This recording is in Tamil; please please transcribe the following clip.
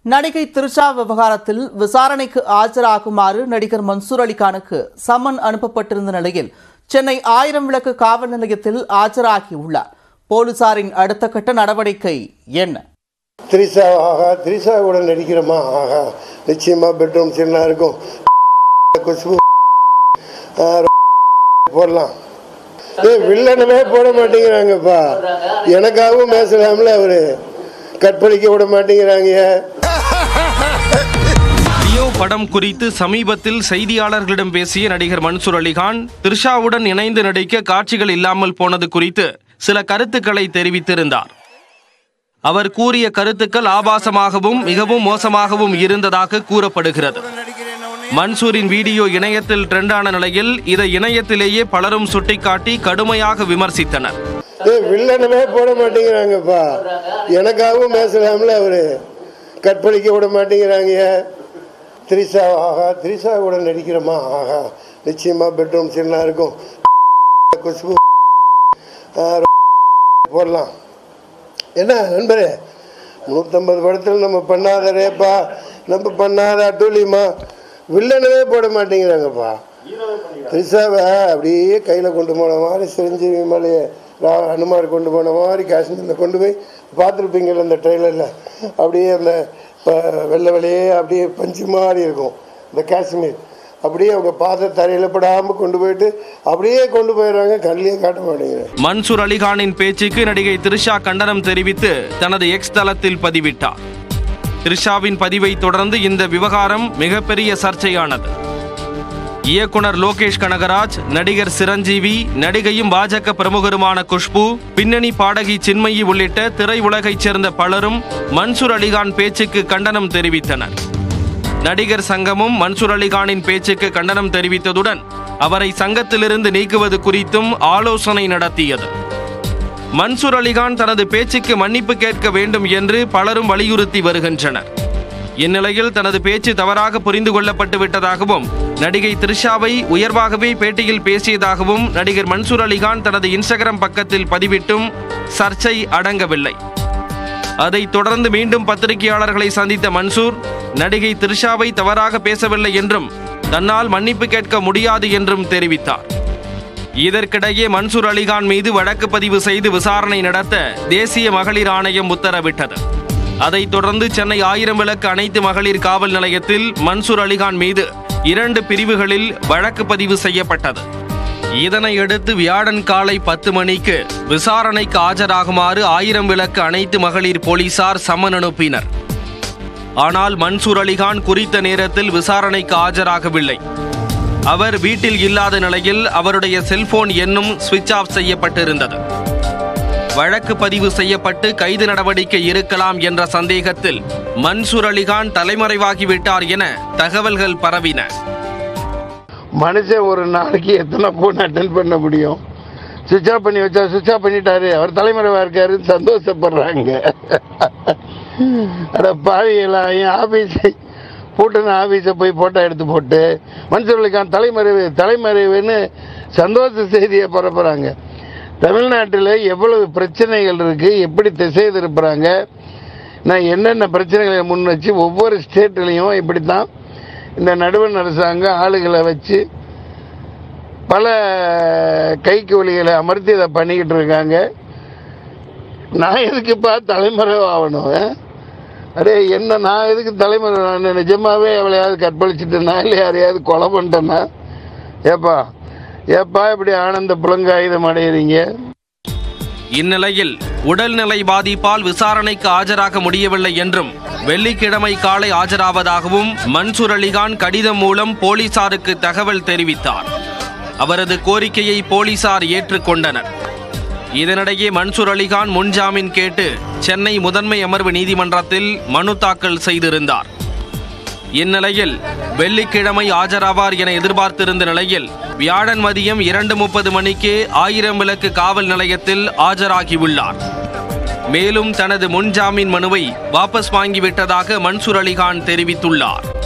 நடிகை திரிஷா விவகாரத்தில் விசாரணைக்கு ஆஜராகுமாறு நடிகர் மன்சூர் அலிகானுக்கு சம்மன் அனுப்பப்பட்டிருந்த நிலையில் சென்னை ஆயிரம் விளக்கு காவல் நிலையத்தில் ஆஜராகியுள்ளார் போலீசாரின் அடுத்த கட்ட நடவடிக்கை என்ன திரிசா ஆஹா திரிசா கூட நடிக்கிறோமா ஆஹா நிச்சயமா பெட்ரூம் சின்ன இருக்கும் குஷ்பு ஆ, போடலாம் ஏய் வில்லனமே போட மாட்டேங்கிறாங்கப்பா எனக்காகவும் பேசலாம்ல அவரு கற்பழிக்க விட மாட்டேங்கிறாங்க லியோ படம் குறித்து சமீபத்தில் செய்தியாளர்களிடம் பேசிய நடிகர் மன்சூர் அலிகான் த்ரிஷாவுடன் இணைந்து நடிக்க காட்சிகள் இல்லாமல் போனது குறித்து சில கருத்துக்களை தெரிவித்திருந்தார் அவர் கூறிய கருத்துக்கள் ஆபாசமாகவும் மிகவும் மோசமாகவும் இருந்ததாக கூறப்படுகிறது மன்சூரின் வீடியோ இணையத்தில் ட்ரெண்டான நிலையில் இதை இணையத்திலேயே பலரும் சுட்டிக்காட்டி கடுமையாக விமர்சித்தனர் ஏய் வில்லனமே போட மாட்டேங்கிறாங்கப்பா எனக்காகவும் பேசலாம்ல அவரு கற்பழிக்க விட மாட்டேங்கிறாங்க திரிசா ஆஹா திரிசா கூட நடிக்கிறோமா ஆஹா நிச்சயமா பெட்ரூம் சின்ன இருக்கும் குஷ்பு ஆ, போடலாம் என்ன நண்பரே நூற்றம்பது படத்தில் நம்ம பண்ணாத ரேப்பா நம்ம பண்ணாத அட்டூலியமா வில்லனவே போட மாட்டேங்கிறாங்கப்பா ரிசாவை அப்படியே கையில் கொண்டு போன மாதிரி சிரஞ்சீவி மலையை ரா- ஹனுமார் கொண்டு போன மாதிரி காஷ்மீரில் கொண்டு போய் பார்த்துருப்பீங்கள்ல அந்த ட்ரெயிலரில் அப்படியே அந்த இப்போ வெள்ளை வெள்ளையே அப்படியே பஞ்சு மாதிரி இருக்கும் இந்த காஷ்மீர் அப்படியே அவங்க பாத தரையில் படாமல் கொண்டு போயிட்டு அப்படியே கொண்டு போயிடுறாங்க கண்ணிலே காட்ட மாட்டேங்கிறாங்க மன்சூர் அலிகானின் பேச்சுக்கு நடிகை த்ரிஷா கண்டனம் தெரிவித்து தனது எக்ஸ் தளத்தில் பதிவிட்டார் த்ரிஷாவின் பதிவை தொடர்ந்து இந்த விவகாரம் மிகப்பெரிய சர்ச்சையானது இயக்குனர் லோகேஷ் கனகராஜ் நடிகர் சிரஞ்சீவி நடிகையும் பாஜக பிரமுகருமான குஷ்பு பின்னணி பாடகி சின்மயி உள்ளிட்ட திரையுலகைச் சேர்ந்த பலரும் மன்சூர் அலிகான் பேச்சுக்கு கண்டனம் தெரிவித்தனர் நடிகர் சங்கமும் மன்சூர் அலிகானின் பேச்சுக்கு கண்டனம் தெரிவித்ததுடன் அவரை சங்கத்திலிருந்து நீக்குவது குறித்தும் ஆலோசனை நடத்தியது மன்சூர் அலிகான் தனது பேச்சுக்கு மன்னிப்பு கேட்க வேண்டும் என்று பலரும் வலியுறுத்தி வருகின்றனர் இந்நிலையில் தனது பேச்சு தவறாக புரிந்து கொள்ளப்பட்டு விட்டதாகவும் நடிகை த்ரிஷாவை உயர்வாகவே பேட்டியில் பேசியதாகவும் நடிகர் மன்சூர் அலிகான் தனது இன்ஸ்டாகிராம் பக்கத்தில் பதிவிட்டும் சர்ச்சை அடங்கவில்லை அதைத் தொடர்ந்து மீண்டும் பத்திரிகையாளர்களை சந்தித்த மன்சூர் நடிகை த்ரிஷாவை தவறாக பேசவில்லை என்றும் தன்னால் மன்னிப்பு கேட்க முடியாது என்றும் தெரிவித்தார் இதற்கிடையே மன்சூர் அலிகான் மீது வழக்கு பதிவு செய்து விசாரணை நடத்த தேசிய மகளிர் ஆணையம் உத்தரவிட்டது அதைத் தொடர்ந்து சென்னை ஆயிரம் விளக்கு அனைத்து மகளிர் காவல் நிலையத்தில் மன்சூர் அலிகான் மீது இரண்டு பிரிவுகளில் வழக்கு பதிவு செய்யப்பட்டது இதனை அடுத்து வியாழன் காலை பத்து மணிக்கு விசாரணைக்கு ஆஜராகுமாறு ஆயிரம் விளக்கு அனைத்து மகளிர் போலீசார் சம்மன் அனுப்பினர் ஆனால் மன்சூர் அலிகான் குறித்த நேரத்தில் விசாரணைக்கு ஆஜராகவில்லை அவர் வீட்டில் இல்லாத நிலையில் அவருடைய செல்போன் எண்ணும் சுவிட்ச் ஆஃப் செய்யப்பட்டிருந்தது வழக்கு பதிவு செய்யப்பட்டு கைது நடவடிக்கை இருக்கலாம் என்ற சந்தேகத்தில் மன்சூர் அலிகான் தலைமறைவாகிவிட்டார் என தகவல்கள் பரவின மனுஷன் ஒரு நாளைக்கு எத்தனை ஃபோன் அட்டன் பண்ண முடியும் சுவிட்ச் ஆஃப் பண்ணி வச்சா சுவிட்ச் ஆஃப் பண்ணிட்டாரு அவர் தலைமறைவாக இருக்காருன்னு சந்தோஷப்படுறாங்க அட பாவிகளா என் ஆஃபீஸ் பூட்டின ஆஃபீஸை போய் ஃபோட்டோ எடுத்து போட்டு மன்சூர் அலிகான் தலைமறைவு தலைமறைவுன்னு சந்தோஷ செய்தியை பரப்புகிறாங்க தமிழ்நாட்டில் எவ்வளவு பிரச்சனைகள் இருக்குது எப்படி திசை திருப்புறாங்க நான் என்னென்ன பிரச்சனைகளை முன் வச்சு ஒவ்வொரு ஸ்டேட்லேயும் இப்படி தான் இந்த நடுவண் அரசாங்கம் ஆளுகளை வச்சு பல கைக்கூலிகளை அமர்த்தி இதை பண்ணிக்கிட்டு இருக்காங்க நான் எதுக்குப்பா தலைமறைவு ஆகணும் ஆ? அடே என்ன நான் எதுக்கு தலைமறை நான் நிஜமாவே எவளையாவது கற்பழிச்சிட்டேனா இல்லை யாரையாவது கொலை பண்ணிட்டேனா ஏப்பா ஏப்பா இப்படி ஆனந்த புலங்காயுதம் அடையிறீங்க இந்நிலையில் உடல்நிலை பாதிப்பால் விசாரணைக்கு ஆஜராக முடியவில்லை என்றும் வெள்ளிக்கிழமை காலை ஆஜராவதாகவும் மன்சூர் அலிகான் கடிதம் மூலம் போலீசாருக்கு தகவல் தெரிவித்தார் அவரது கோரிக்கையை போலீசார் ஏற்றுக்கொண்டனர் இதனிடையே மன்சூர் அலிகான் முன்ஜாமீன் கேட்டு சென்னை முதன்மை அமர்வு நீதிமன்றத்தில் மனு தாக்கல் செய்திருந்தார் இந்நிலையில் வெள்ளிக்கிழமை ஆஜராவார் என எதிர்பார்த்திருந்த நிலையில் வியாழன் மதியம் இரண்டு முப்பது மணிக்கு ஆயிரம் விளக்கு காவல் நிலையத்தில் ஆஜராகியுள்ளார் மேலும் தனது முன்ஜாமீன் மனுவை வாபஸ் வாங்கிவிட்டதாக மன்சூர் அலிகான் தெரிவித்துள்ளார்